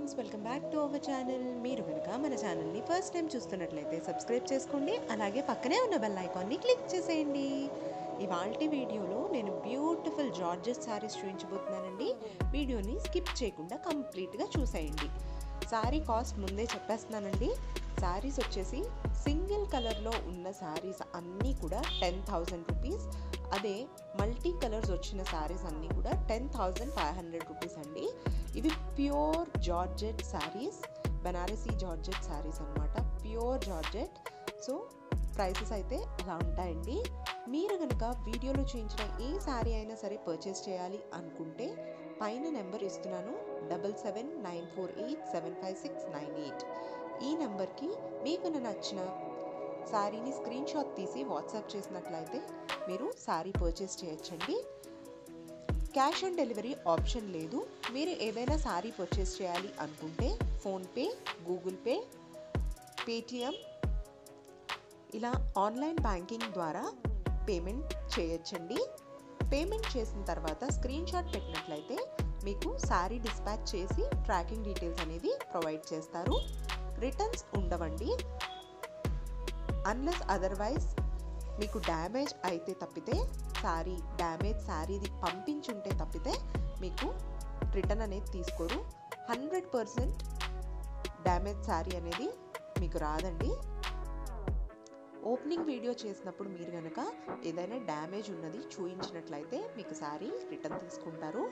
friends welcome back to our channel మీరు కనుక మన ఛానల్ని ఫస్ట్ టైం చూస్తున్నట్లయితే సబ్స్క్రైబ్ చేసుకోండి అలాగే పక్కనే ఉన్న బెల్ ఐకాన్ని క్లిక్ చేసేయండి ఇవాళ వీడియోలో నేను బ్యూటిఫుల్ జార్జెస్ శారీస్ చూపించబోతున్నానండి వీడియోని స్కిప్ చేయకుండా కంప్లీట్గా చూసేయండి శారీ కాస్ట్ ముందే చెప్పేస్తున్నానండి శారీస్ వచ్చేసి సింగిల్ కలర్లో ఉన్న శారీస్ అన్నీ కూడా టెన్ థౌజండ్ రూపీస్ అదే మల్టీ కలర్స్ వచ్చిన శారీస్ అన్నీ కూడా ten thousand five hundred rupees అండి ఇవి pure georgette saris Banarasi georgette saris అనమాట ప్యూర్ జార్జెట్ సో ప్రైసెస్ అయితే అలా ఉంటాయండి మీరు కనుక వీడియోలో చూపించిన ఏ శారీ అయినా సరే పర్చేస్ చేయాలి అనుకుంటే పైన నెంబర్ ఇస్తున్నాను double seven nine four eight seven five six nine eight ఈ నెంబర్కి మీకు నచ్చిన శారీని స్క్రీన్ షాట్ తీసి వాట్సాప్ చేసినట్లయితే మీరు శారీ పర్చేస్ చేయొచ్చండి క్యాష్ ఆన్ డెలివరీ ఆప్షన్ లేదు మీరు ఏదైనా శారీ పర్చేస్ చేయాలి అనుకుంటే ఫోన్పే గూగుల్ పే పేటిఎం ఇలా ఆన్లైన్ బ్యాంకింగ్ ద్వారా పేమెంట్ చేయొచ్చండి పేమెంట్ చేసిన తర్వాత స్క్రీన్ షాట్ పెట్టినట్లయితే మీకు శారీ డిస్పాచ్ చేసి ట్రాకింగ్ డీటెయిల్స్ అనేది ప్రొవైడ్ చేస్తారు రిటర్న్స్ ఉండవండి అన్లెస్ అదర్వైజ్ మీకు డ్యామేజ్ అయితే తప్పితే శారీ డ్యామేజ్ శారీది పంపించుంటే తప్పితే మీకు రిటర్న్ అనేది తీసుకోరు హండ్రెడ్ పర్సెంట్ డ్యామేజ్ శారీ అనేది మీకు రాదండి ఓపెనింగ్ వీడియో చేసినప్పుడు మీరు కనుక ఏదైనా డ్యామేజ్ ఉన్నది చూయించినట్లయితే మీకు శారీ రిటర్న్ తీసుకుంటారు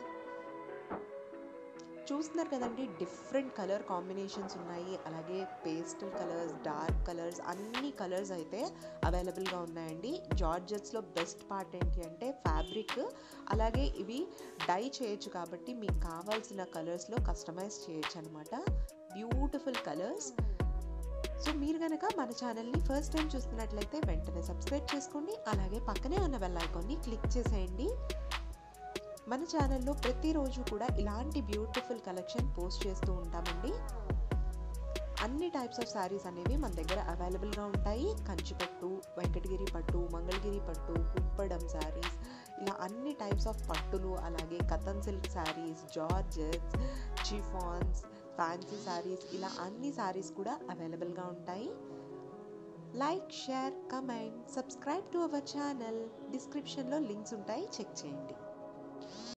చూస్తున్నారు కదండి డిఫరెంట్ కలర్ కాంబినేషన్స్ ఉన్నాయి అలాగే పేస్టల్ కలర్స్ డార్క్ కలర్స్ అన్ని కలర్స్ అయితే అవైలబుల్గా ఉన్నాయండి జార్జెట్స్లో బెస్ట్ పార్ట్ ఏంటి అంటే ఫ్యాబ్రిక్ అలాగే ఇవి డై చేయొచ్చు కాబట్టి మీకు కావాల్సిన కలర్స్లో కస్టమైజ్ చేయొచ్చు అనమాట బ్యూటిఫుల్ కలర్స్ సో మీరు కనుక మన ఛానల్ని ఫస్ట్ టైం చూస్తున్నట్లయితే వెంటనే సబ్స్క్రైబ్ చేసుకోండి అలాగే పక్కనే ఉన్న బెల్ ఐకాన్ని క్లిక్ చేసేయండి మన ఛానల్లో ప్రతిరోజు కూడా ఇలాంటి బ్యూటిఫుల్ కలెక్షన్ పోస్ట్ చేస్తూ ఉంటామండి అన్ని టైప్స్ ఆఫ్ శారీస్ అనేవి మన దగ్గర అవైలబుల్గా ఉంటాయి కంచిపట్టు వెంకటగిరి పట్టు మంగళగిరి పట్టు కుప్పడం శారీస్ ఇలా అన్ని టైప్స్ ఆఫ్ పట్టులు అలాగే Katan silk saris georgettes chiffons fancy saris ఇలా అన్ని శారీస్ కూడా అవైలబుల్గా ఉంటాయి like share comment subscribe to our channel డిస్క్రిప్షన్లో లింక్స్ ఉంటాయి చెక్ చేయండి